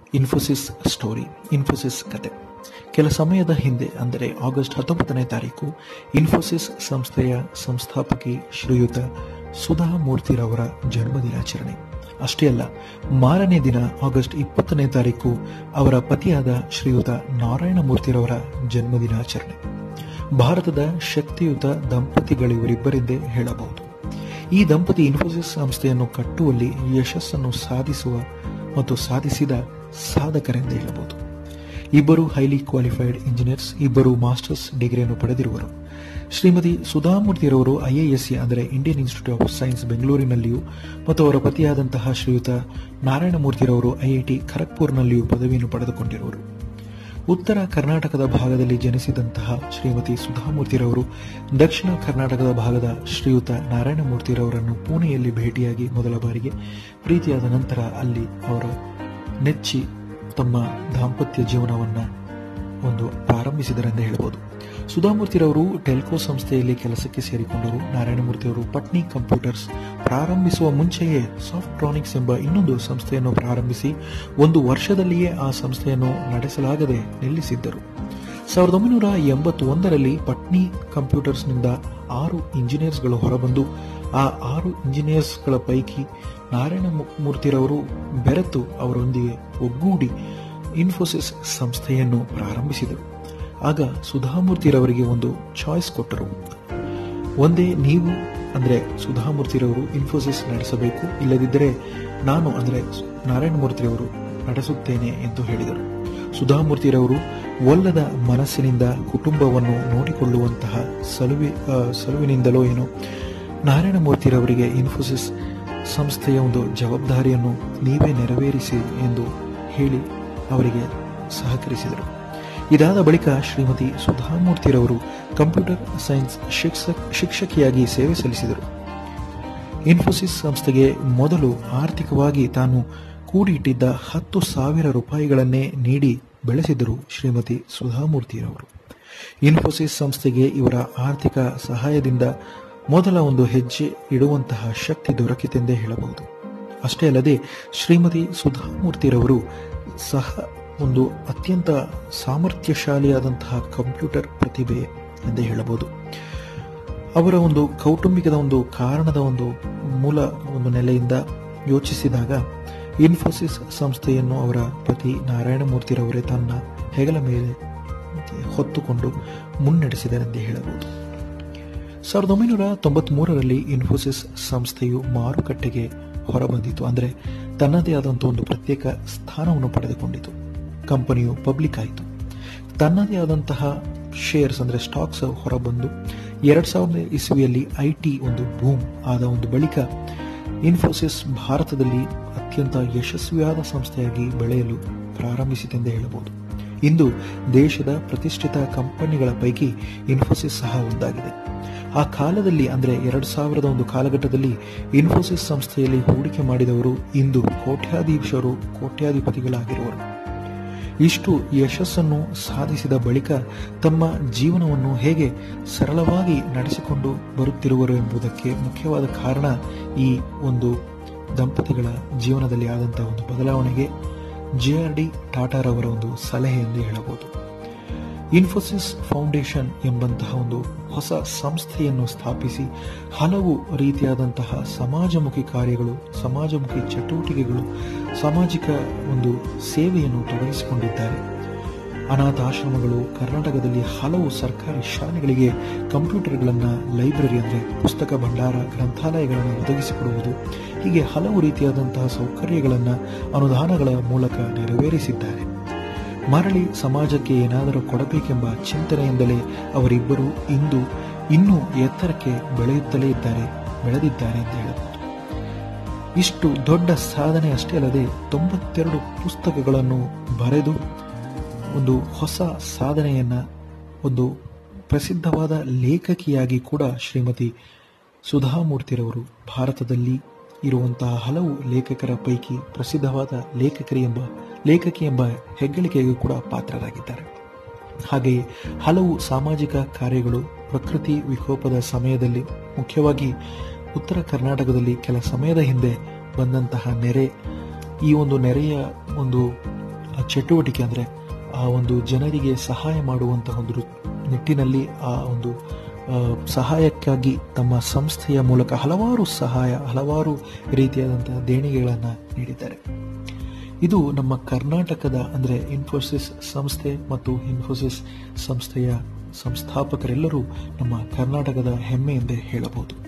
Infosys story Infosys ಕತೆ ಕೆಲ ಸಮಯದ ಹಿಂದೆ ಅಂದರೆ ಆಗಸ್ಟ್ ಹತ್ತೊಂಬತ್ತನೇ ತಾರೀಕು ಇನ್ಫೋಸಿಸ್ ಸಂಸ್ಥೆಯ ಸಂಸ್ಥಾಪಕಿ ಶ್ರೀಯುತ ಸುಧಾ ಮೂರ್ತಿರವರ ಜನ್ಮದಿನಾಚರಣೆ ಅಷ್ಟೇ ಅಲ್ಲ ಮಾರನೇ ದಿನ ಆಗಸ್ಟ್ ಇಪ್ಪತ್ತನೇ ತಾರೀಕು ಅವರ ಪತಿಯಾದ ಶ್ರೀಯುತ ನಾರಾಯಣ ಮೂರ್ತಿರವರ ಜನ್ಮದಿನಾಚರಣೆ ಭಾರತದ ಶಕ್ತಿಯುತ ದಂಪತಿಗಳಿವರಿಬ್ಬರೆಂದೇ ಹೇಳಬಹುದು ಈ ದಂಪತಿ ಇನ್ಫೋಸಿಸ್ ಸಂಸ್ಥೆಯನ್ನು ಕಟ್ಟುವಲ್ಲಿ ಯಶಸ್ಸನ್ನು ಸಾಧಿಸುವ ಮತ್ತು ಸಾಧಿಸಿದ ಸಾಧಕರೆಂದು ಹೇಳಬಹುದು ಇಬ್ಬರು ಹೈಲಿ ಕ್ವಾಲಿಫೈಡ್ ಇಂಜಿನಿಯರ್ಸ್ ಇಬ್ಬರು ಮಾಸ್ಟರ್ಸ್ ಡಿಗ್ರಿಯನ್ನು ಪಡೆದಿರುವರು ಶ್ರೀಮತಿ ಸುಧಾಮೂರ್ತಿರವರು ಐಎಎಸ್ಸಿ ಅಂದರೆ ಇಂಡಿಯನ್ ಇನ್ಸ್ಟಿಟ್ಯೂಟ್ ಆಫ್ ಸೈನ್ಸ್ ಬೆಂಗಳೂರಿನಲ್ಲಿಯೂ ಮತ್ತು ಅವರ ಪತಿಯಾದಂತಹ ಶ್ರೀಯುತ ನಾರಾಯಣಮೂರ್ತಿರವರು ಐಐಟಿ ಖರಗ್ಪುರ್ನಲ್ಲಿಯೂ ಪದವಿಯನ್ನು ಪಡೆದುಕೊಂಡಿರುವರು ಉತ್ತರ ಕರ್ನಾಟಕದ ಭಾಗದಲ್ಲಿ ಜನಿಸಿದಂತಹ ಶ್ರೀಮತಿ ಸುಧಾಮೂರ್ತಿರವರು ದಕ್ಷಿಣ ಕರ್ನಾಟಕದ ಭಾಗದ ಶ್ರೀಯುತ ನಾರಾಯಣಮೂರ್ತಿರವರನ್ನು ಪುಣೆಯಲ್ಲಿ ಭೇಟಿಯಾಗಿ ಮೊದಲ ಬಾರಿಗೆ ಪ್ರೀತಿಯಾದ ನಂತರ ಅಲ್ಲಿ ಅವರ ನೆಚ್ಚಿ ತಮ್ಮ ದಾಂಪತ್ಯ ಜೀವನವನ್ನ ಒಂದು ಪ್ರಾರಂಭಿಸಿದರೆಂದೇ ಹೇಳಬಹುದು ಸುಧಾಮೂರ್ತಿರವರು ಟೆಲ್ಕೋ ಸಂಸ್ಥೆಯಲ್ಲಿ ಕೆಲಸಕ್ಕೆ ಸೇರಿಕೊಂಡರು ನಾರಾಯಣಮೂರ್ತಿಯವರು ಪಟ್ನಿ ಕಂಪ್ಯೂಟರ್ಸ್ ಪ್ರಾರಂಭಿಸುವ ಮುಂಚೆಯೇ ಸಾಫ್ಟ್ರಾನಿಕ್ಸ್ ಎಂಬ ಇನ್ನೊಂದು ಸಂಸ್ಥೆಯನ್ನು ಪ್ರಾರಂಭಿಸಿ ಒಂದು ವರ್ಷದಲ್ಲಿಯೇ ಆ ಸಂಸ್ಥೆಯನ್ನು ನಡೆಸಲಾಗದೆ ನಿಲ್ಲಿಸಿದ್ದರು ಸಾವಿರದ ಒಂಬೈನೂರ ಎಂಬತ್ತೊಂದರಲ್ಲಿ ಪಟ್ನಿ ಕಂಪ್ಯೂಟರ್ಸ್ನಿಂದ ಆರು ಇಂಜಿನಿಯರ್ಸ್ಗಳು ಹೊರಬಂದು ಆ ಆರು ಇಂಜಿನಿಯರ್ಸ್ಗಳ ಪೈಕಿ ನಾರಾಯಣ ಮೂರ್ತಿರವರು ಬೆರೆತು ಅವರೊಂದಿಗೆ ಒಗ್ಗೂಡಿ ಇನ್ಫೋಸಿಸ್ ಸಂಸ್ಥೆಯನ್ನು ಪ್ರಾರಂಭಿಸಿದರು ಆಗ ಸುಧಾಮೂರ್ತಿರವರಿಗೆ ಒಂದು ಚಾಯ್ಸ್ ಕೊಟ್ಟರು ಒಂದೇ ನೀವು ಅಂದರೆ ಸುಧಾಮೂರ್ತಿರವರು ಇನ್ಫೋಸಿಸ್ ನಡೆಸಬೇಕು ಇಲ್ಲದಿದ್ದರೆ ನಾನು ಅಂದರೆ ನಾರಾಯಣಮೂರ್ತಿರವರು ನಡೆಸುತ್ತೇನೆ ಎಂದು ಹೇಳಿದರು ಸುಧಾಮೂರ್ತಿರವರು ಒಲ್ಲದ ಮನಸ್ಸಿನಿಂದ ಕುಟುಂಬವನ್ನು ನೋಡಿಕೊಳ್ಳುವಂತಹ ಸಲುವೆ ಸಲುವಿನಿಂದಲೋ ಏನೋ ನಾರಾಯಣಮೂರ್ತಿರವರಿಗೆ ಇನ್ಫೋಸಿಸ್ ಸಂಸ್ಥೆಯ ಒಂದು ಜವಾಬ್ದಾರಿಯನ್ನು ನೀವೇ ನೆರವೇರಿಸಿ ಎಂದು ಹೇಳಿ ಅವರಿಗೆ ಸಹಕರಿಸಿದರು ಇದಾದ ಬಳಿಕ ಶ್ರೀಮತಿ ಸುಧಾಮೂರ್ತಿರವರು ಕಂಪ್ಯೂಟರ್ ಸೈನ್ಸ್ ಶಿಕ್ಷಕ ಶಿಕ್ಷಕಿಯಾಗಿ ಸೇವೆ ಸಲ್ಲಿಸಿದರು ಇನ್ಫೋಸಿಸ್ ಸಂಸ್ಥೆಗೆ ಮೊದಲು ಆರ್ಥಿಕವಾಗಿ ತಾನು ಕೂಡಿಟ್ಟಿದ್ದ ಹತ್ತು ಸಾವಿರ ರೂಪಾಯಿಗಳನ್ನೇ ನೀಡಿ ಬೆಳೆಸಿದರು ಶ್ರೀಮತಿ ಸುಧಾಮೂರ್ತಿರವರು ಇನ್ಫೋಸಿಸ್ ಸಂಸ್ಥೆಗೆ ಇವರ ಆರ್ಥಿಕ ಸಹಾಯದಿಂದ ಮೊದಲ ಒಂದು ಹೆಜ್ಜೆ ಇಡುವಂತಹ ಶಕ್ತಿ ದೊರಕಿತೆಂದೇ ಹೇಳಬಹುದು ಅಷ್ಟೇ ಅಲ್ಲದೆ ಶ್ರೀಮತಿ ಸುಧಾಮೂರ್ತಿರವರು ಸಹ ಒಂದು ಅತ್ಯಂತ ಸಾಮರ್ಥ್ಯಶಾಲಿಯಾದಂತಹ ಕಂಪ್ಯೂಟರ್ ಪ್ರತಿಭೆ ಎಂದೇ ಹೇಳಬಹುದು ಅವರ ಒಂದು ಕೌಟುಂಬಿಕದ ಒಂದು ಕಾರಣದ ಒಂದು ಮೂಲ ಒಂದು ನೆಲೆಯಿಂದ ಯೋಚಿಸಿದಾಗ ಇನ್ಫೋಸಿಸ್ ಸಂಸ್ಥೆಯನ್ನು ಅವರ ಪತಿ ನಾರಾಯಣಮೂರ್ತಿರವರೇ ತನ್ನ ಹೆಗಲ ಮೇಲೆ ಹೊತ್ತುಕೊಂಡು ಮುನ್ನಡೆಸಿದರೆಂದೇ ಹೇಳಬಹುದು ಸಾವಿರದ ಒಂಬೈನೂರ ತೊಂಬತ್ಮೂರರಲ್ಲಿ ಇನ್ಫೋಸಿಸ್ ಸಂಸ್ಥೆಯು ಮಾರುಕಟ್ಟೆಗೆ ಹೊರಬಂದಿತು ಅಂದರೆ ತನ್ನದೇ ಆದಂಥ ಒಂದು ಪ್ರತ್ಯೇಕ ಸ್ಥಾನವನ್ನು ಪಡೆದುಕೊಂಡಿತು ಕಂಪನಿಯು ಪಬ್ಲಿಕ್ ಆಯಿತು ತನ್ನದೇ ಆದಂತಹ ಶೇರ್ಸ್ ಅಂದರೆ ಸ್ಟಾಕ್ಸ್ ಹೊರಬಂದು ಎರಡ್ ಸಾವಿರದ ಇಸ್ವಿಯಲ್ಲಿ ಐ ಟಿ ಒಂದು ಬೂಮ್ ಆದ ಒಂದು ಬಳಿಕ ಇನ್ಫೋಸಿಸ್ ಭಾರತದಲ್ಲಿ ಅತ್ಯಂತ ಯಶಸ್ವಿಯಾದ ಸಂಸ್ಥೆಯಾಗಿ ಬೆಳೆಯಲು ಪ್ರಾರಂಭಿಸಿತೆಂದೇ ಹೇಳಬಹುದು ಇಂದು ದೇಶದ ಪ್ರತಿಷ್ಠಿತ ಕಂಪನಿಗಳ ಪೈಕಿ ಇನ್ಫೋಸಿಸ್ ಸಹ ಒಂದಾಗಿದೆ ಆ ಕಾಲದಲ್ಲಿ ಅಂದರೆ ಎರಡ್ ಸಾವಿರದ ಒಂದು ಕಾಲಘಟ್ಟದಲ್ಲಿ ಇನ್ಫೋಸಿಸ್ ಸಂಸ್ಥೆಯಲ್ಲಿ ಹೂಡಿಕೆ ಮಾಡಿದವರು ಇಂದು ಕೋಟ್ಯಾಧೀಶರು ಕೋಟ್ಯಾಧಿಪತಿಗಳಾಗಿರುವರು ಇಷ್ಟು ಯಶಸ್ಸನ್ನು ಸಾಧಿಸಿದ ಬಳಿಕ ತಮ್ಮ ಜೀವನವನ್ನು ಹೇಗೆ ಸರಳವಾಗಿ ನಡೆಸಿಕೊಂಡು ಬರುತ್ತಿರುವರು ಎಂಬುದಕ್ಕೆ ಮುಖ್ಯವಾದ ಕಾರಣ ಈ ಒಂದು ದಂಪತಿಗಳ ಜೀವನದಲ್ಲಿ ಆದಂತಹ ಒಂದು ಬದಲಾವಣೆಗೆ ಜೆ ಆರ್ ಡಿ ಟಾಟಾರವರ ಒಂದು ಸಲಹೆ ಎಂದು ಹೇಳಬಹುದು ಇನ್ಫೋಸಿಸ್ ಫೌಂಡೇಶನ್ ಎಂಬಂತಹ ಒಂದು ಹೊಸ ಸಂಸ್ಥೆಯನ್ನು ಸ್ಥಾಪಿಸಿ ಹಲವು ರೀತಿಯಾದಂತಹ ಸಮಾಜಮುಖಿ ಕಾರ್ಯಗಳು ಸಮಾಜಮುಖಿ ಚಟುವಟಿಕೆಗಳು ಸಾಮಾಜಿಕ ಒಂದು ಸೇವೆಯನ್ನು ತೊಡಗಿಸಿಕೊಂಡಿದ್ದಾರೆ ಅನಾಥಾಶ್ರಮಗಳು ಕರ್ನಾಟಕದಲ್ಲಿ ಹಲವು ಸರ್ಕಾರಿ ಶಾಲೆಗಳಿಗೆ ಕಂಪ್ಯೂಟರ್ಗಳನ್ನು ಲೈಬ್ರರಿ ಅಂದರೆ ಪುಸ್ತಕ ಭಂಡಾರ ಗ್ರಂಥಾಲಯಗಳನ್ನು ಒದಗಿಸಿಕೊಡುವುದು ಹೀಗೆ ಹಲವು ರೀತಿಯಾದಂತಹ ಸೌಕರ್ಯಗಳನ್ನು ಅನುದಾನಗಳ ಮೂಲಕ ನೆರವೇರಿಸಿದ್ದಾರೆ ಮರಳಿ ಸಮಾಜಕ್ಕೆ ಏನಾದರೂ ಕೊಡಬೇಕೆಂಬ ಚಿಂತನೆಯಿಂದಲೇ ಅವರಿಬ್ಬರು ಇಂದು ಇನ್ನೂ ಎತ್ತರಕ್ಕೆ ಬೆಳೆಯುತ್ತಲೇ ಇದ್ದಾರೆ ಬೆಳೆದಿದ್ದಾರೆ ಅಂತ ಹೇಳಬಹುದು ಇಷ್ಟು ದೊಡ್ಡ ಸಾಧನೆ ಅಷ್ಟೇ ಅಲ್ಲದೆ ತೊಂಬತ್ತೆರಡು ಪುಸ್ತಕಗಳನ್ನು ಬರೆದು ಒಂದು ಹೊಸ ಸಾಧನೆಯನ್ನ ಒಂದು ಪ್ರಸಿದ್ಧವಾದ ಲೇಖಕಿಯಾಗಿ ಕೂಡ ಶ್ರೀಮತಿ ಸುಧಾಮೂರ್ತಿರವರು ಭಾರತದಲ್ಲಿ ಇರುವಂತಹ ಹಲವು ಲೇಖಕರ ಪೈಕಿ ಪ್ರಸಿದ್ಧವಾದ ಲೇಖಕರಿ ಎಂಬ ಲೇಖಕಿ ಎಂಬ ಹೆಗ್ಗಳಿಕೆಗೂ ಕೂಡ ಪಾತ್ರರಾಗಿದ್ದಾರೆ ಹಾಗೆಯೇ ಹಲವು ಸಾಮಾಜಿಕ ಕಾರ್ಯಗಳು ಪ್ರಕೃತಿ ವಿಕೋಪದ ಸಮಯದಲ್ಲಿ ಮುಖ್ಯವಾಗಿ ಉತ್ತರ ಕರ್ನಾಟಕದಲ್ಲಿ ಕೆಲ ಸಮಯದ ಹಿಂದೆ ಬಂದಂತಹ ನೆರೆ ಈ ಒಂದು ನೆರೆಯ ಒಂದು ಚಟುವಟಿಕೆ ಅಂದರೆ ಆ ಒಂದು ಜನರಿಗೆ ಸಹಾಯ ಮಾಡುವಂತಹ ಒಂದು ವೃತ್- ನಿಟ್ಟಿನಲ್ಲಿ ಆ ಒಂದು ಆ, ಸಹಾಯಕ್ಕಾಗಿ ತಮ್ಮ ಸಂಸ್ಥೆಯ ಮೂಲಕ ಹಲವಾರು ಸಹಾಯ ಹಲವಾರು ರೀತಿಯಾದಂತಹ ದೇಣಿಗೆಗಳನ್ನು ನೀಡಿದ್ದಾರೆ ಇದು ನಮ್ಮ ಕರ್ನಾಟಕದ ಅಂದರೆ ಇನ್ಫೋಸಿಸ್ ಸಂಸ್ಥೆ ಮತ್ತು ಇನ್ಫೋಸಿಸ್ ಸಂಸ್ಥೆಯ ಸಂಸ್ಥಾಪಕರೆಲ್ಲರೂ ನಮ್ಮ ಕರ್ನಾಟಕದ ಹೆಮ್ಮೆ ಎಂದೇ ಹೇಳಬಹುದು